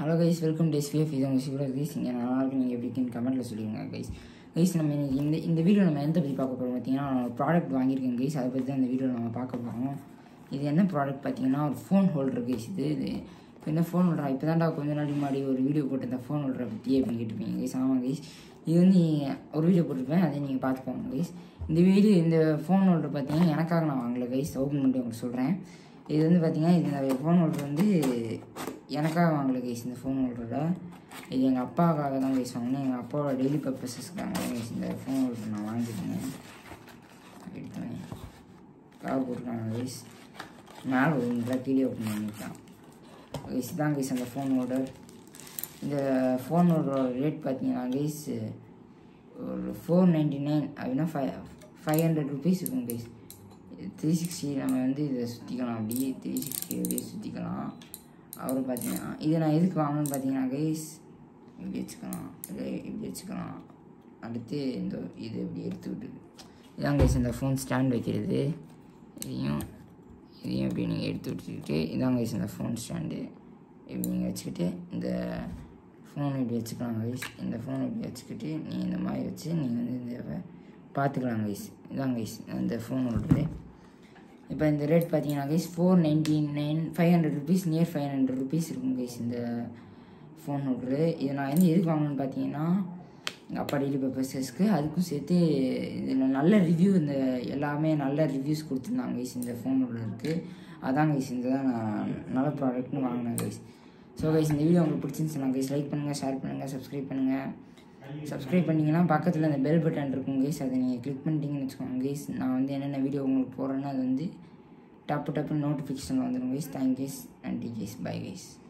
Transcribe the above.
hello guys welcome to SPF இது உங்கள் Shivraj guys இங்கே நல்லா இருக்கு நீங்கள் எப்படி இருக்குன்னு கமெண்ட்டில் சொல்லிடுங்க கைஸ் கைஸ் நம்ம இன்னைக்கு இந்த இந்த வீடியோ நம்ம எந்த பற்றி பார்க்க போகிறோம் பார்த்தீங்கன்னா ப்ராடக்ட் வாங்கியிருக்கேன் கைஸ் அதை பற்றி தான் இந்த வீடியோ நம்ம பார்க்க போகிறோம் இது என்ன ப்ராடக்ட் பார்த்தீங்கன்னா ஒரு ஃபோன் ஹோல்டர் கைஸ் இது இது இப்போ என்ன ஃபோன் ஹோல்டரா இப்போ தான்டா கொஞ்ச நாள் முன்னாடி ஒரு வீடியோ போட்டிருந்தேன் ஃபோன் ஹோல்டரை பற்றி அப்படின்னு கேட்டுப்பீங்க கைஸ் ஆமாம் கைஸ் இது வந்து ஒரு வீடியோ போட்டிருப்பேன் அதை நீங்கள் பார்த்துக்கோங்க கைஸ் இந்த வீடியோ இந்த ஃபோன் ஹோல்டர் பார்த்தீங்கன்னா எனக்காக நான் வாங்கல கைஸ் ஓப்பன் பண்ணிட்டு உங்களுக்கு சொல்கிறேன் இது வந்து பார்த்தீங்கன்னா இந்த ஃபோன் ஹோல்டர் வந்து எனக்காக வாங்கல கைஸ் இந்த ஃபோன் ஹோல்டரை இது எங்கள் அப்பாவுக்காக தான் கைஸ் வாங்கினேன் எங்கள் அப்பாவோட டெய்லி பர்பஸஸ்க்காக தான் கைஸ் இந்த ஃபோன் ஹோல்டர் நான் வாங்கியிருந்தேன் எடுத்தேன் கவர் போட்டுருக்காங்க கைஸ் மேலே ஒரு கீழே ஓப்பன் பண்ணியிருக்கான் கைஸ் தான் கைஸ் அந்த ஃபோன் ஹோல்டர் இந்த ஃபோன் ஹோல்டரோட ரேட் பார்த்தீங்கன்னா கைஸ் ஒரு ஃபோர் நைன்டி நைன் அப்படின்னா ஃபைவ் ஃபைவ் ஹண்ட்ரட் ருபீஸ் இருக்கும் கைஸ் த்ரீ சிக்ஸ்டி நம்ம வந்து இதை சுற்றிக்கலாம் அப்படியே த்ரீ சிக்ஸ்டி அப்படியே சுற்றிக்கலாம் அப்புறம் பார்த்தீங்கன்னா இதை நான் எதுக்கு வாங்கணும்னு பார்த்தீங்கன்னா கைஸ் இப்படி வச்சுக்கலாம் இதை இப்படி வச்சுக்கலாம் அடுத்து இந்த இது இப்படி எடுத்து விட்டுது இதான் கைஸ் இந்த ஃபோன் ஸ்டாண்ட் வைக்கிறது இதையும் இதையும் இப்படி நீங்கள் எடுத்து விட்டுக்கிட்டு இதான் கைஸ் இந்த ஃபோன் ஸ்டாண்டு இப்படி நீங்கள் வச்சுக்கிட்டு இந்த ஃபோன் இப்படி வச்சுக்கலாம் கைஸ் இந்த ஃபோன் இப்படி வச்சுக்கிட்டு நீங்கள் இந்த மாதிரி வச்சு நீங்கள் வந்து இந்த பார்த்துக்கலாம் கைஸ் இதான் கைஸ் இந்த ஃபோன் ஓடுறது இப்போ இந்த ரேட் பார்த்தீங்கன்னா guys four ninety nine five hundred rupees near five hundred rupees இருக்கும் கைஸ் இந்த ஃபோன் ஓடுறது இது நான் வந்து எதுக்கு வாங்கணும்னு பார்த்தீங்கன்னா எங்கள் அப்பா டெய்லி பர்பஸஸ்க்கு அதுக்கும் சேர்த்து இதில் நல்ல ரிவ்யூ இந்த எல்லாமே நல்ல ரிவ்யூஸ் கொடுத்துருந்தாங்க கைஸ் இந்த ஃபோன் ஓடுறதுக்கு அதான் கைஸ் இந்த தான் நான் நல்ல ப்ராடக்ட்னு வாங்கினேன் கைஸ் ஸோ கைஸ் இந்த வீடியோ உங்களுக்கு பிடிச்சிருந்துச்சுன்னா கைஸ் லைக் பண்ணுங்கள் ஷேர் பண்ணுங்கள் சப்ஸ்கிரைப் பண்ணுங்கள் சப்ஸ்கிரைப் பண்ணிங்கன்னா பக்கத்தில் அந்த பெல் பட்டன் இருக்கும் கைஸ் அதை நீங்கள் கிளிக் பண்ணிட்டீங்கன்னு வச்சுக்கோங்க கைஸ் நான் வந்து என்னென்ன வீடியோ உங்களுக்கு போடுறேன்னா அது வந்து டப்பு டப்புன்னு நோட்டிஃபிகேஷன் வந்துடும் கைஸ் தேங்க் கைஸ் நன்றி கைஸ் பை கைஸ்